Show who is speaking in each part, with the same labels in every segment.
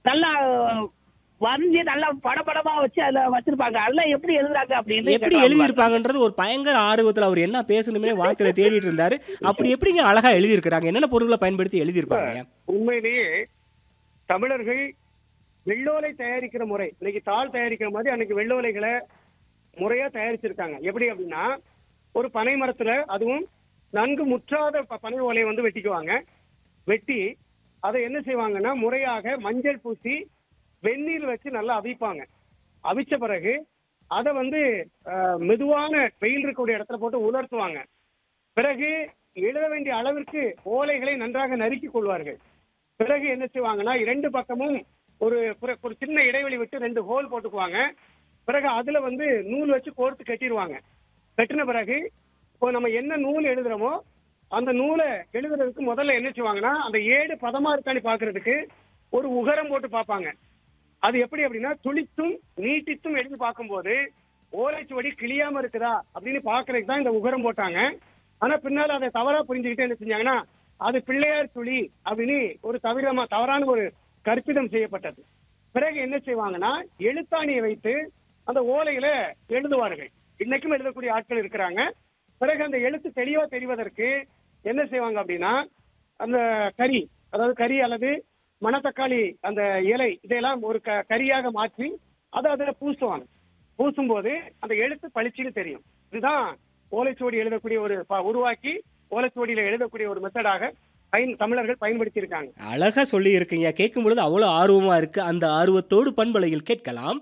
Speaker 1: நல்லா வரைஞ்சி நல்லா படபடமா வச்சு அதுல வச்சிருப்பாங்க அதெல்லாம் எப்படி எழுதுறாங்க அப்படின்னு
Speaker 2: எப்படி
Speaker 1: கேட்கலாம்
Speaker 2: எழுதியிருப்பாங்கன்றது ஒரு பயங்கர ஆர்வத்துல அவர் என்ன பேசணுமே வார்த்தையில தேடிட்டு இருந்தாரு அப்படி எப்படிங்க அழகா எழுதியிருக்கிறாங்க என்னென்ன பொருட்களை பயன்படுத்தி எழுதியிருப்பாங்க
Speaker 3: உண்மையிலேயே தமிழர்கள் வெள்ளோலை தயாரிக்கிற முறை இன்னைக்கு தாள் தயாரிக்கிற மாதிரி அன்னைக்கு வெள்ளோலைகளை முறையா தயாரிச்சிருக்காங்க எப்படி அப்படின்னா ஒரு பனை மரத்துல அதுவும் நன்கு முற்றாத ப- பனை ஓலையை வந்து வெட்டிக்குவாங்க வெட்டி அதை என்ன செய்வாங்கன்னா முறையாக மஞ்சள் பூசி வெந்நீர் வச்சு நல்லா அவிப்பாங்க அவிச்ச பிறகு அதை வந்து அஹ், மெதுவான வெயில் இருக்கக்கூடிய இடத்துல போட்டு உலர்த்துவாங்க பிறகு எழுத வேண்டிய அளவிற்கு ஓலைகளை நன்றாக நறுக்கிக் கொள்வார்கள் பிறகு என்ன செய்வாங்கன்னா இரண்டு பக்கமும் ஒரு புற- ஒரு சின்ன இடைவெளி விட்டு ரெண்டு ஹோல் போட்டுக்குவாங்க பிறகு அதுல வந்து நூல் வச்சு கோர்த்து கட்டிடுவாங்க கட்டின பிறகு இப்போ நம்ம என்ன நூல் எழுதுறோமோ அந்த நூலை எழுதுறதுக்கு முதல்ல என்ன செய்வாங்கன்னா அந்த ஏடு பதமா இருக்கான்னு பாக்குறதுக்கு ஒரு உகரம் போட்டு பார்ப்பாங்க அது எப்படி அப்படின்னா துளித்தும் நீட்டித்தும் எழுதி பார்க்கும்போது ஓலைச்சுவடி கிளியாம இருக்குதா அப்படின்னு பாக்குறதுக்கு தான் இந்த உகரம் போட்டாங்க ஆனா பின்னால அதை தவறா புரிஞ்சுக்கிட்டு என்ன செஞ்சாங்கன்னா அது பிள்ளையார் துளி அப்படின்னு ஒரு தவிரமா தவறான ஒரு கற்பிதம் செய்யப்பட்டது பிறகு என்ன செய்வாங்கன்னா எழுத்தாணியை வைத்து அந்த ஓலையில எழுதுவார்கள் இன்னைக்கும் எழுதக்கூடிய ஆட்கள் இருக்கிறாங்க பிறகு அந்த எழுத்து தெளிவா தெரிவதற்கு என்ன செய்வாங்க அப்படின்னா அந்த கறி அதாவது கறி அல்லது மணத்தக்காளி அந்த இலை இதையெல்லாம் ஒரு க கரியாக மாற்றி அதை அதுல பூசுவாங்க பூசும்போது அந்த எழுத்து பளிச்சுன்னு தெரியும் இதுதான் ஓலைச்சுவடி எழுதக்கூடிய ஒரு ப- உருவாக்கி ஓலைச்சுவடியில எழுதக்கூடிய ஒரு மெத்தடாக பயன் தமிழர்கள் பயன்படுத்தி இருக்காங்க
Speaker 2: அழகா சொல்லி இருக்கீங்க கேட்கும் பொழுது அவ்வளவு ஆர்வமா இருக்கு அந்த ஆர்வத்தோடு பண்பலையில் கேட்கலாம்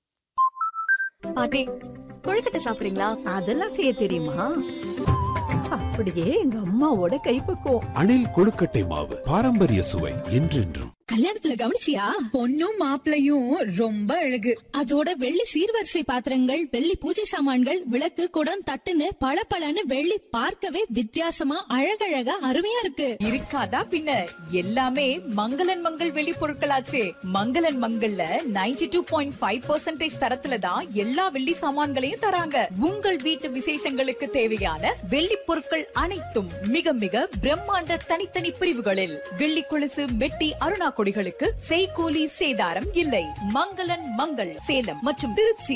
Speaker 4: பாட்டி கொழுக்கட்டை சாப்பிடுறீங்களா
Speaker 5: அதெல்லாம் செய்ய தெரியுமா அப்படியே எங்க அம்மாவோட கைப்பக்குவம்
Speaker 6: அணில் கொழுக்கட்டை மாவு பாரம்பரிய சுவை என்றென்றும்
Speaker 7: கல்யாணத்துல கவனிச்சியா
Speaker 8: பொண்ணும் மாப்பிளையும் ரொம்ப அழகு
Speaker 7: அதோட வெள்ளி சீர்வரிசை பாத்திரங்கள் வெள்ளி பூஜை சாமான்கள் விளக்கு குடம் தட்டுன்னு பளபளன்னு வெள்ளி பார்க்கவே வித்தியாசமா அழகழகா அருமையா இருக்கு
Speaker 8: இருக்காதா பின்ன எல்லாமே மங்களன் மங்கள் வெளி பொருட்களாச்சே மங்களன் மங்கள்ல 92.5% டூ பாயிண்ட் ஃபைவ் பர்சன்டேஜ் தரத்துல தான் எல்லா வெள்ளி சாமான்களையும் தராங்க உங்கள் வீட்டு விசேஷங்களுக்கு தேவையான வெள்ளி பொருட்கள் அனைத்தும் மிக மிக பிரம்மாண்ட தனித்தனி பிரிவுகளில் வெள்ளி கொலுசு மெட்டி அருணா கொடிகளுக்கு செய்கூலி சேதாரம் இல்லை மங்களன் மங்கள் சேலம் மற்றும் திருச்சி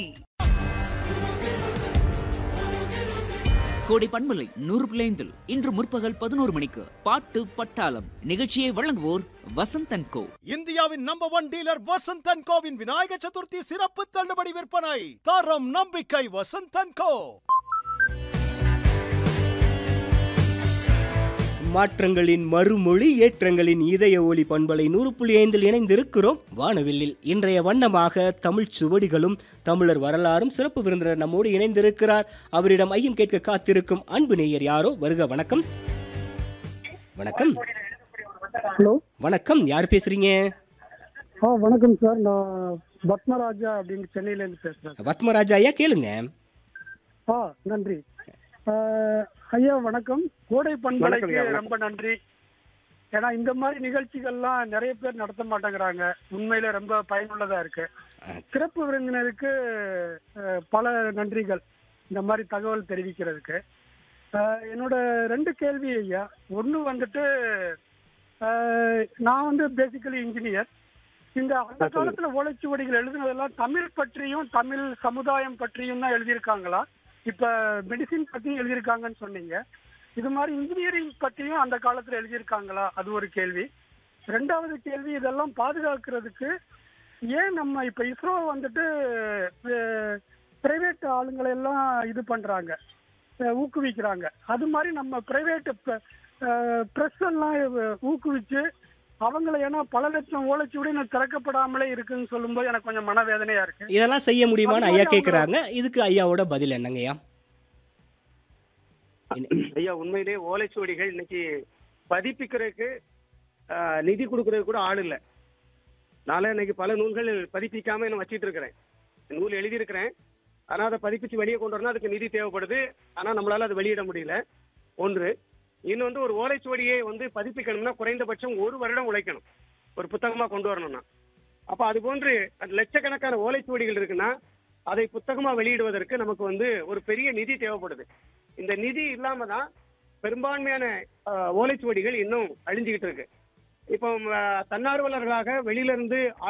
Speaker 9: கோடை பண்பலை நூறு பிள்ளைந்தில் இன்று முற்பகல் பதினோரு மணிக்கு பாட்டு பட்டாளம் நிகழ்ச்சியை வழங்குவோர் வசந்தன் கோ
Speaker 10: இந்தியாவின் நம்பர் ஒன் டீலர் வசந்தன் கோவின் விநாயக சதுர்த்தி சிறப்பு தள்ளுபடி விற்பனை தரம் நம்பிக்கை வசந்தன் கோ
Speaker 2: மாற்றங்களின் மறுமொழி ஏற்றங்களின் இதய ஒலி பண்பலை நூறு புள்ளி ஐந்தில் இணைந்திருக்கிறோம் வானவில்லில் இன்றைய வண்ணமாக தமிழ் சுவடிகளும் தமிழர் வரலாறும் சிறப்பு விருந்தினர் நம்மோடு இணைந்திருக்கிறார் அவரிடம் ஐயம் கேட்க காத்திருக்கும் அன்பு நேயர் யாரோ வருக வணக்கம் வணக்கம்
Speaker 3: ஹலோ
Speaker 2: வணக்கம் யார் பேசுறீங்க
Speaker 3: ஆ வணக்கம் சார் நான் பத்மராஜா அப்படின்னு சென்னையில இருந்து பேசுறேன்
Speaker 2: பத்மராஜா ஐயா கேளுங்க
Speaker 3: ஆ நன்றி ஆ, ஐயா வணக்கம் கோடை பண்பலைக்கு
Speaker 11: வணக்கம் ஐயா, வணக்கம்.
Speaker 3: ரொம்ப நன்றி ஏன்னா இந்த மாதிரி நிகழ்ச்சிகள்லாம் நிறைய பேர் நடத்த மாட்டேங்கிறாங்க உண்மையில ரொம்ப பயனுள்ளதா இருக்கு சிறப்பு விருந்தினருக்கு அஹ், பல நன்றிகள் இந்த மாதிரி தகவல் தெரிவிக்கிறதுக்கு அஹ், என்னோட ரெண்டு கேள்வி ஐயா ஒன்று வந்துட்டு அஹ், நான் வந்து பேசிக்கலி இன்ஜினியர் இந்த அந்த காலத்துல ஓலைச்சுவடிகள் எழுதுனதெல்லாம் தமிழ் பற்றியும் தமிழ் சமுதாயம் பற்றியும் தான் எழுதியிருக்காங்களா இப்ப மெடிசின் பத்தியும் எழுதியிருக்காங்கன்னு சொன்னீங்க இது மாதிரி இன்ஜினியரிங் பற்றியும் அந்த காலத்துல எழுதியிருக்காங்களா அது ஒரு கேள்வி ரெண்டாவது கேள்வி இதெல்லாம் பாதுகாக்கிறதுக்கு ஏன் நம்ம இப்ப இஸ்ரோ வந்துட்டு பிரைவேட் ஆளுங்களை எல்லாம் இது பண்றாங்க அஹ் ஊக்குவிக்கிறாங்க அது மாதிரி நம்ம பிரைவேட் ப்ரெஸ் எல்லாம் ஊக்குவிச்சு அவங்கள ஏன்னா பல லட்சம் ஓலைச்சுவடி இன்னும் திறக்கப்படாமலே இருக்குன்னு சொல்லும்போது எனக்கு கொஞ்சம் மனவேதனையா இருக்கு
Speaker 2: இதெல்லாம் செய்ய முடியுமான்னு
Speaker 3: அது
Speaker 2: ஐயா
Speaker 3: மாதிரி
Speaker 2: கேட்குறாங்க இதுக்கு ஐயாவோட பதில் என்னங்கய்யா
Speaker 3: ஐயா உண்மையிலேயே ஓலைச்சுவடிகள் இன்னைக்கு பதிப்பிக்கிறதுக்கு ஆஹ், நிதி கொடுக்கறதுக்கு கூட ஆள் இல்ல நாளை இன்னைக்கு பல நூல்கள் பதிப்பிக்காம நான் வச்சிட்டு இருக்கிறேன் நூல் எழுதியிருக்கிறேன் ஆனா அதை பதிப்பிச்சு வெளியே கொண்டு வரணும் அதுக்கு நிதி தேவைப்படுது ஆனா நம்மளால அதை வெளியிட முடியல ஒன்று இன்னொன்று ஒரு ஓலைச்சுவடியை வந்து பதிப்பிக்கணும்னா குறைந்தபட்சம் ஒரு வருடம் உழைக்கணும் ஒரு புத்தகமா கொண்டு வரணும்னா அப்ப அது போன்று அந்த லட்சக்கணக்கான ஓலைச்சுவடிகள் இருக்குன்னா அதை புத்தகமா வெளியிடுவதற்கு நமக்கு வந்து ஒரு பெரிய நிதி தேவைப்படுது இந்த நிதி இல்லாம தான் பெரும்பான்மையான ஆஹ், ஓலைச்சுவடிகள் இன்னும் அழிஞ்சுகிட்டு இருக்கு இப்போ ஆஹ், தன்னார்வலர்களாக வெளியில இருந்து